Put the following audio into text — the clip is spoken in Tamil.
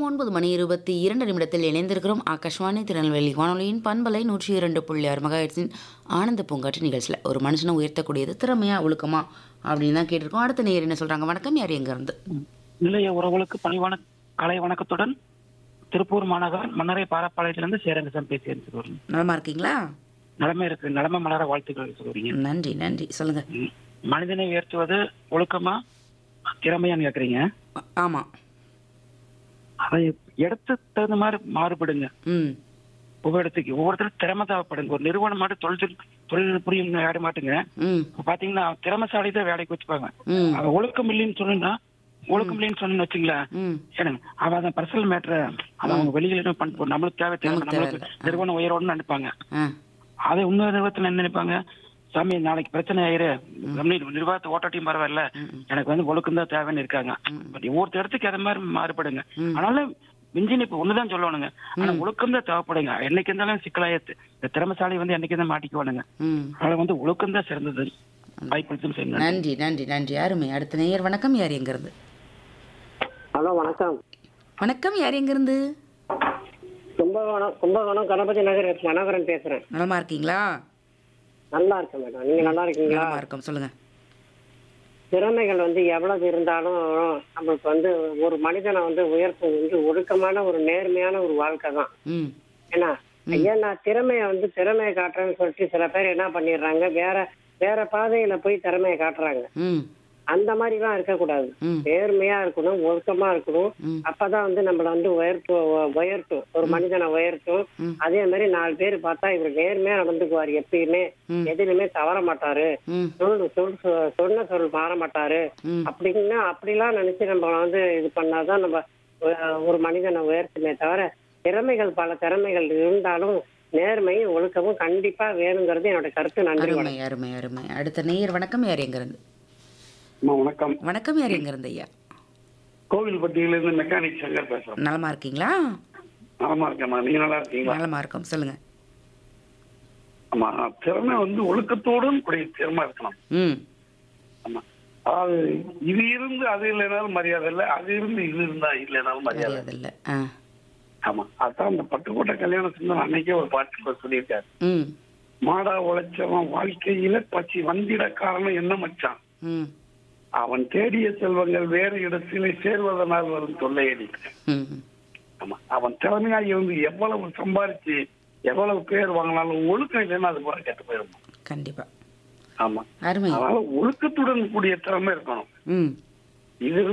ஒன்பது மணி இருபத்தி இரண்டு நிமிடத்தில் இணைந்திருக்கிறோம் ஆகாஷ்வாணி திருநெல்வேலி வானொலியின் பண்பலை நூற்றி இரண்டு புள்ளி ஆறு மகாயிரத்தின் ஆனந்த பூங்காற்று நிகழ்ச்சியில் ஒரு மனுஷனை உயர்த்தக்கூடியது திறமையா ஒழுக்கமா அப்படின்னு தான் கேட்டிருக்கோம் அடுத்த நேர் என்ன சொல்றாங்க வணக்கம் யார் எங்க இருந்து நிலைய உறவுகளுக்கு பணிவான கலை வணக்கத்துடன் திருப்பூர் மாநகர் மன்னரை பாரப்பாளையத்திலிருந்து சேரங்கசன் பேசி சொல்றேன் நலமா இருக்கீங்களா நிலைமை இருக்கு நிலைமை மலர வாழ்த்துக்கள் சொல்றீங்க நன்றி நன்றி சொல்லுங்க ம். மனிதனை உயர்த்துவது ஒழுக்கமா திறமையான்னு கேக்குறீங்க ஆ- ஆமா அதை இடத்துக்கு தகுந்த மாதிரி மாறுபடுங்க ம் ஒவ்வொரு இடத்துக்கு ஒவ்வொருத்தரும் திறமை தேவைப்படுங்க ஒரு நிறுவனம் மட்டும் தொழில் தொழில் புரியும் வேலை மாட்டுங்க ம் இப்ப பாத்தீங்கன்னா திறமைசாலி தான் வேலைக்கு வச்சுப்பாங்க ம் அவன் ஒழுக்கம் இல்லைன்னு சொன்னா ஒழுக்கம் இல்லைன்னு சொன்னு வச்சுங்களேன் ம் ஏனுங்க அவன் அதான் பர்சனல் மேட்ரு அதை அவங்க வெளியில என்ன பண்ண நம்மளுக்கு தேவை தேவை நமக்கு நம்மளுக்கு தேவையில்ல. நிறுவனம் உயரோடுன்னு நினைப்பாங்க ஆ அதை இன்னொரு நிறுவனத்துல என்ன நினைப்பாங்க சாமி நாளைக்கு பிரச்சனை ஆயிரு கம்பெனி நிர்வாகத்தை ஓட்டாட்டியும் பரவாயில்ல எனக்கு வந்து ஒழுக்கம் தான் தேவைன்னு இருக்காங்க பட் ஒவ்வொரு இடத்துக்கு அது மாதிரி மாறுபடுங்க அதனால மிஞ்சின் இப்ப ஒண்ணுதான் சொல்லணுங்க ஆனா ஒழுக்கம் தான் தேவைப்படுங்க என்னைக்கு இருந்தாலும் சிக்கலாயத்து இந்த திறமசாலி வந்து என்னைக்கு தான் மாட்டிக்குவானுங்க ம் அதனால வந்து ஒழுக்கம் தான் சிறந்தது வாய்ப்பு செய்யணும் நன்றி நன்றி நன்றி அருமை அடுத்த நேயர் வணக்கம் யார் எங்க இருந்து ஹலோ வணக்கம் வணக்கம் யார் எங்க இருந்து கும்பகோணம் கும்பகோணம் கணபதி நகர் மனோகரன் பேசுறேன் நலமா இருக்கீங்களா நல்லா இருக்கேன் மேடம் நீங்க நல்லா இருக்கீங்களா நலமா இருக்கோம் சொல்லுங்க திறமைகள் வந்து எவ்வளவு இருந்தாலும் நம்மளுக்கு வந்து ஒரு மனிதனை வந்து உயர்த்தும் வந்து ஒழுக்கமான ஒரு நேர்மையான ஒரு வாழ்க்கை தான் ம் ஏன்னா ஐயா நான் திறமைய வந்து திறமையை காட்டுறேன்னு சொல்லிட்டு சில பேர் என்ன பண்ணிடுறாங்க வேற வேற பாதையில போய் திறமையை காட்டுறாங்க ம் அந்த மாதிரி எல்லாம் இருக்கக்கூடாது ம் நேர்மையா இருக்கணும் ஒழுக்கமா இருக்கணும் ம். அப்பதான் வந்து நம்மள வந்து உயர்த்து உயர்த்தும் ஒரு மனிதனை உயர்த்தும் ம். அதே மாதிரி நாலு பேர் பார்த்தா இவர் நேர்மையா நடந்துக்குவாரு எப்பயுமே ம். எதுலையுமே தவற மாட்டாரு ம் சொல் சொல் சொ- சொன்ன சொல் மாற மாட்டாரு ம் அப்படின்னா அப்படிலாம் நினைச்சு நம்ம வந்து இது பண்ணாதான் நம்ம ஒ- ஒரு மனிதனை உயர்த்துமே தவிர திறமைகள் பல திறமைகள் இருந்தாலும் நேர்மையும் ஒழுக்கமும் கண்டிப்பா வேணுங்கிறது என்னோட கருத்து நன்றி வணக்கம். அருமை அருமை அருமை அடுத்த நேயர் வணக்கம் யார் எங்க இருந்து வணக்கம் வணக்கம் யார் எங்க இருந்து ஐயா கோவில்பட்டியில இருந்து மெக்கானிக் சங்கர் பேசுறேன் நலமா இருக்கீங்களா நலமா இருக்கேம்மா நீங்க நல்லா இருக்கீங்களா நலமா இருக்கோம் சொல்லுங்க ஆமா திறமை வந்து ஒழுக்கத்தோடும் கூடிய திறமை இருக்கணும் ம் ஆமா அதாவது இது இருந்து அது இல்லைனாலும் மரியாதை இல்லை அது இருந்து இது இருந்தா இல்லைனாலும் மரியாதை இல்லை. மரியாதை இல்லை ஆ ஆமா அதான் அந்த பட்டுக்கோட்டை கல்யாண சுந்தரம் அன்னைக்கே ஒரு பாட்டு சொல்லியிருக்காரு ம் மாடா உழைச்சவன் வாழ்க்கையில பச்சி வந்திட காரணம் என்ன மச்சான் ம் அவன் தேடிய செல்வங்கள் வேறு இடத்திலே சேர்வதனால் வரும் தொல்லையடி ம் ஆமா அவன் திறமையா இருந்து எவ்வளவு சம்பாரிச்சு எவ்வளவு பேர் வாங்கினாலும் ஒழுக்கம் இல்லைன்னா அது கூட கெட்டு போயிடும் கண்டிப்பா ஆமா அருமை அதனால ஒழுக்கத்துடன் கூடிய திறமை இருக்கணும் ம் இது